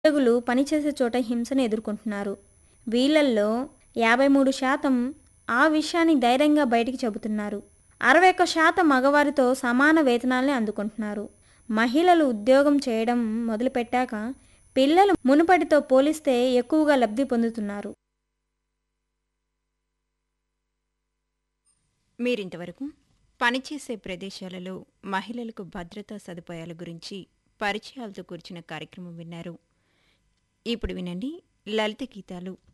ఉద్యోగులు పనిచేసే చోట హింసను ఎదుర్కొంటున్నారు వీళ్ళల్లో యాభై మూడు శాతం ఆ విషయాన్ని ధైర్యంగా బయటికి చెబుతున్నారు అరవై ఒక్క శాతం మగవారితో సమాన వేతనాల్ని అందుకుంటున్నారు మహిళలు ఉద్యోగం చేయడం మొదలుపెట్టాక పిల్లలు మునుపటితో పోలిస్తే ఎక్కువగా లబ్ధి పొందుతున్నారు మీరింతవరకు పనిచేసే ప్రదేశాలలో మహిళలకు భద్రతా సదుపాయాల గురించి పరిచయాలతో కూర్చిన కార్యక్రమం విన్నారు ఇప్పుడు వినండి లలిత గీతాలు